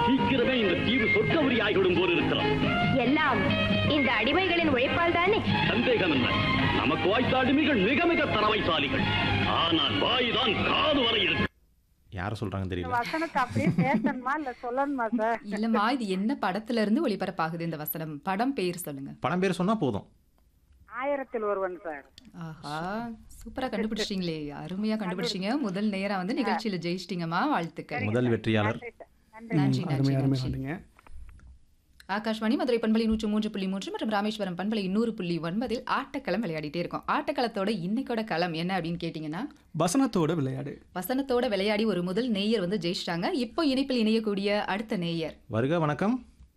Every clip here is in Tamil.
சீக்கிரமே இந்த தீவு சொர்க்கவரி ஆகிவிடும் போல் இருக்கிறோம் எல்லாம் இந்த அடிமைகளின் உழைப்பால் தானே சந்தேகம் என்ன நமக்கு வாய்த்த அடிமைகள் மிக மிக தரவைசாலிகள் ஆனால் வாய்தான் காது வரை இருக்கு யார சொல்றாங்கன்னு தெரியல வசனத்தை அப்படியே பேசணுமா இல்ல சொல்லணுமா சார் இல்லம்மா இது என்ன படத்துல இருந்து ஒளிபரப்பாகுது இந்த வசனம் படம் பேர் சொல்லுங்க பணம் பேர் சொன்னா போதும் ஆயிரத்தில் ஒருவன் சார் ஆஹா சூப்பரா கண்டுபிடிச்சிட்டீங்களே அருமையா கண்டுபிடிச்சீங்க முதல் நேரா வந்து நிகழ்ச்சியில ஜெயிச்சிட்டீங்கம்மா வாழ்த்துக்கள் முதல் வெற்றியாளர் நன்றி நன்றி நன்றி அருமை அருமை நன்றி சொன்னீங்க ஆகாஷ்வாணி மதுரை பண்பலை நூற்று மூன்று புள்ளி மூன்று மற்றும் ராமேஸ்வரம் பண்பலை நூறு புள்ளி ஒன்பதில் ஆட்டக்களம் விளையாடிட்டே இருக்கோம் ஆட்டக்களத்தோட இன்னைக்கோட களம் என்ன அப்படின்னு கேட்டீங்கன்னா வசனத்தோட விளையாடு வசனத்தோட விளையாடி ஒரு முதல் நேயர் வந்து ஜெயிச்சிட்டாங்க இப்போ இணைப்பில் இணையக்கூடிய அடுத்த நேயர் வருக வணக்கம்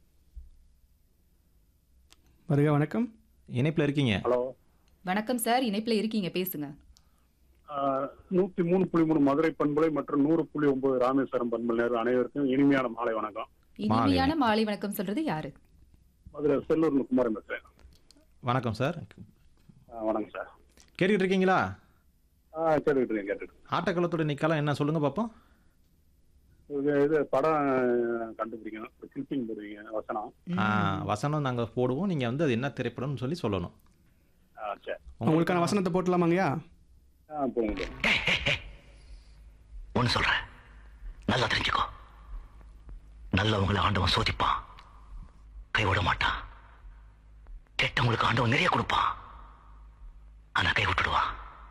வருக வணக்கம் இணைப்புல இருக்கீங்க ஹலோ வணக்கம் சார் இணைப்பில் இருக்கீங்க பேசுங்க நூத்தி மூணு புள்ளி மூணு மதுரை பண்பலை மற்றும் நூறு புள்ளி ஒன்பது ராமேஸ்வரம் பண்பலை நேர் அனைவருக்கும் இனிமையான மாலை வணக்கம் இனிமையான மாலை வணக்கம் சொல்றது யாரு மதுரை செல்லூர் குமாரன் பேசுறேன் வணக்கம் சார் ஆ, வணக்கம் சார் கேட்டுக்கிட்டு இருக்கீங்களா ஆ கேட்டுக்கிட்டு இருக்கேன் கேட்டுக்கிட்டு ஆட்டக்களத்தோட நிக்கலாம் என்ன சொல்லுங்க பாப்போம் இது இது படம் கண்டுபிடிக்கணும் கிளிப்பிங் போடுவீங்க வசனம் ஆ, வசனம் நாங்க போடுவோம் நீங்க வந்து அது என்ன திரைப்படம்னு சொல்லி சொல்லணும் ஆ சரி உங்களுக்கான வசனத்தை போட்டலாமாங்கய்யா ஆ போங்க ஒன்னு சொல்றேன் நல்லா தெரிஞ்சுக்கோ நல்லவங்களை ஆண்டவன் சோதிப்பான் கைவிட மாட்டான் கெட்டவங்களுக்கு ஆண்டவன் நிறைய கொடுப்பான் ஆனா கை விட்டுடுவான்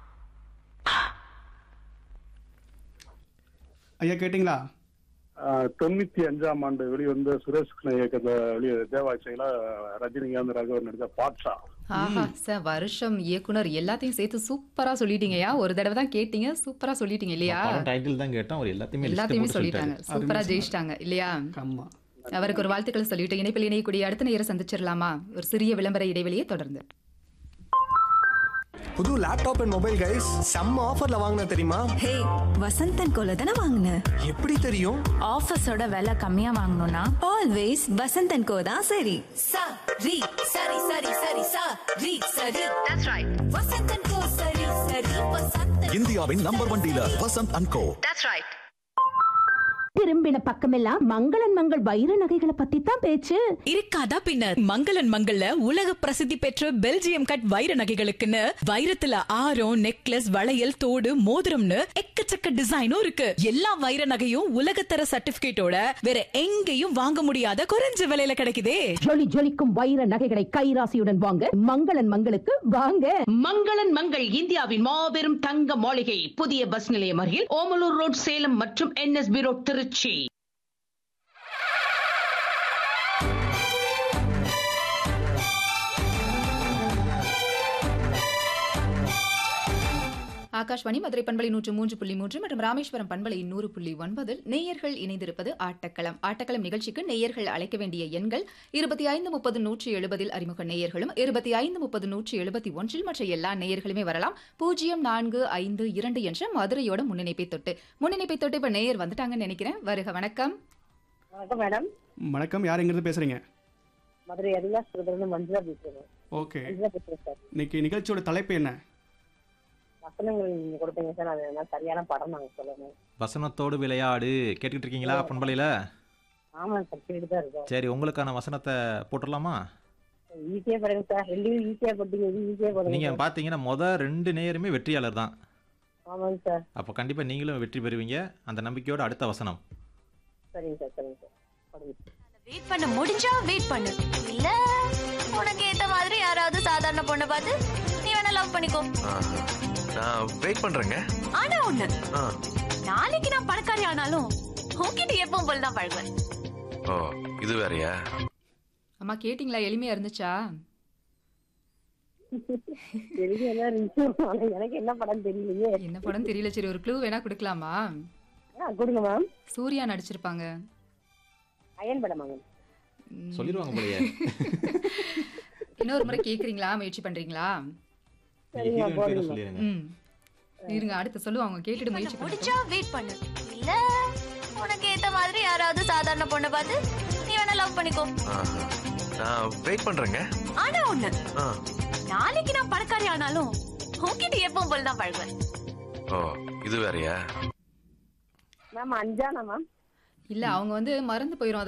ஐயா கேட்டிங்களா ஆ, தொண்ணூத்தி அஞ்சாம் ஆண்டு வெளிவந்த சுரேஷ் கிருஷ்ண இயக்கத்துல வெளியே தேவாட்சியில ரஜினிகாந்த் ரகுவர் நடித்த பாட்ஷா ஆஹா சார் வருஷம் இயக்குனர் எல்லாத்தையும் சேர்த்து சூப்பரா சொல்லிட்டீங்கயா ஒரு தடவை தான் கேட்டீங்க சூப்பரா சொல்லிட்டீங்க இல்லையா படம் டைட்டில் தான் கேட்டோம் அவர் எல்லாத்தையுமே list எல்லாத்தையுமே போட்டு சொல்லிட்டாங்க சொல்லிட்டாரு. சூப்பரா ஜெயிச்சிட்டாங்க இல்லையா ஆமா அவருக்கு ஒரு வாழ்த்துக்களை சொல்லிட்டு இணைப்பில் இணையக்கூடிய அடுத்த நேரம் சந்திச்சிடலாமா ஒரு சிறிய விளம்பர இடைவெளியை தொடர்ந்து புது லேப்டாப் அண்ட் மொபைல் கைஸ் செம்ம ஆஃபர்ல வாங்கின தெரியுமா ஹே வசந்தன் கோல தானே வாங்கின எப்படி தெரியும் ஆஃபர்ஸோட விலை கம்மியா வாங்கணும்னா ஆல்வேஸ் வசந்தன் கோ தான் சரி சா ரி சரி சரி சரி சா ரி சரி தட்ஸ் ரைட் வசந்தன் கோ சரி சரி வசந்தன் இந்தியாவின் number one dealer Vasanth and Co that's right திரும்பின பக்கமெல்லாம் மங்களன் மங்கள் வைர நகைகளை பத்தி தான் பேச்சு இருக்காதா பின்ன மங்களன் மங்கள்ல உலக பிரசித்தி பெற்ற பெல்ஜியம் கட் வைர நகைகளுக்குன்னு வைரத்துல ஆரம் நெக்லஸ் வளையல் தோடு மோதிரம்னு எக்கச்சக்க டிசைனும் இருக்கு எல்லா வைர நகையும் உலகத்தர சர்டிபிகேட்டோட வேற எங்கேயும் வாங்க முடியாத குறைஞ்ச விலையில கிடைக்குதே ஜொலி ஜொலிக்கும் வைர நகைகளை கைராசியுடன் வாங்க மங்களன் மங்களுக்கு வாங்க மங்களன் மங்கள் இந்தியாவின் மாபெரும் தங்க மாளிகை புதிய பஸ் நிலையம் அருகில் ஓமலூர் ரோட் சேலம் மற்றும் என்எஸ்பி ரோட் திருச்சி ஆகாஷ்வாணி மதுரை பண்பலை நூற்று மூன்று புள்ளி மூன்று மற்றும் ராமேஸ்வரம் பண்பலை நூறு புள்ளி ஒன்பதில் நேயர்கள் இணைந்திருப்பது ஆட்டக்களம் ஆட்டக்களம் நிகழ்ச்சிக்கு நேயர்கள் அழைக்க வேண்டிய எண்கள் இருபத்தி ஐந்து முப்பது நூற்றி எழுபதில் அறிமுக நேயர்களும் இருபத்தி ஐந்து முப்பது நூற்றி எழுபத்தி ஒன்றில் மற்ற எல்லா நேயர்களுமே வரலாம் பூஜ்ஜியம் நான்கு ஐந்து இரண்டு என்ற மதுரையோட முன்னிணைப்பை தொட்டு முன்னிணைப்பை தொட்டு இப்ப நேயர் வந்துட்டாங்கன்னு நினைக்கிறேன் வருக வணக்கம் வணக்கம் மேடம் வணக்கம் யார் எங்கிருந்து பேசுறீங்க மதுரை அருளாசுரத்துல மஞ்சுளா பேசுறேன் ஓகே மஞ்சுளா பேசுறேன் சார் இன்னைக்கு நிகழ்ச்சியோட தலைப்பு என்ன வசனங்கள் நீங்க கொடுத்தீங்க சார் அது என்ன சரியான படம் நாங்க சொல்லணும் வசனத்தோடு விளையாடு கேட்டுக்கிட்டு இருக்கீங்களா பண்பலையில ஆமாம் சார் கேட்டு தான் இருக்கோம் சரி உங்களுக்கான வசனத்தை போட்டுடலாமா ஈஸியா படுங்க சார் ரெண்டு ஈஸியா பட்டீங்க இது ஈஸியா படுங்க நீங்க சார். பாத்தீங்கன்னா முத ரெண்டு நேயருமே வெற்றியாளர் தான் ஆமாங்க சார் அப்போ கண்டிப்பா நீங்களும் வெற்றி பெறுவீங்க அந்த நம்பிக்கையோட அடுத்த வசனம் சரிங்க சார் சரிங்க சார் படுங்க வெயிட் பண்ண முடிஞ்சா வெயிட் பண்ணு இல்ல உனக்கு ஏத்த மாதிரி யாராவது சாதாரண பொண்ணை பார்த்து நீ வேணா லவ் பண்ணிக்கோ நான் வெயிட் பண்றேங்க ஆனா ஒண்ணு ஆ. நாளைக்கு நான் பணக்காரி ஆனாலும் உன்கிட்ட எப்பவும் போல தான் பழகுவேன் ஓ இது வேறயா அம்மா கேட்டிங்களா எளிமையா இருந்துச்சா தெரியல இருந்துச்சு ஆனா எனக்கு என்ன படம் தெரியலையே என்ன படம் தெரியல சரி ஒரு க்ளூ வேணா கொடுக்கலாமா ஆ கொடுங்க மேம் சூர்யா நடிச்சிருப்பாங்க அயன் படம் மேம் ம், சொல்லிடுவாங்க போலயே இன்னொரு முறை கேக்குறீங்களா முயற்சி பண்றீங்களா நீங்க ஹீரோயின் பேரை சொல்லிடுங்க ம் இருங்க அடுத்து சொல்லுவாங்க கேட்டுட்டு முயற்சி முடிஞ்சா பண்ணுங்க வெயிட் பண்ணு இல்ல உனக்கு ஏத்த மாதிரி யாராவது சாதாரண பொண்ணை பார்த்து நீ வேணா லவ் பண்ணிக்கோ நான் வெயிட் பண்றேங்க ஆனா ஒண்ணு ஆ. நாளைக்கு நான் பணக்காரி ஆனாலும் உன்கிட்ட எப்பவும் போல தான் பழகுவேன் ஓ இது வேறயா மேம் அஞ்சானா மேம் இல்ல அவங்க வந்து மறந்து போயிரும்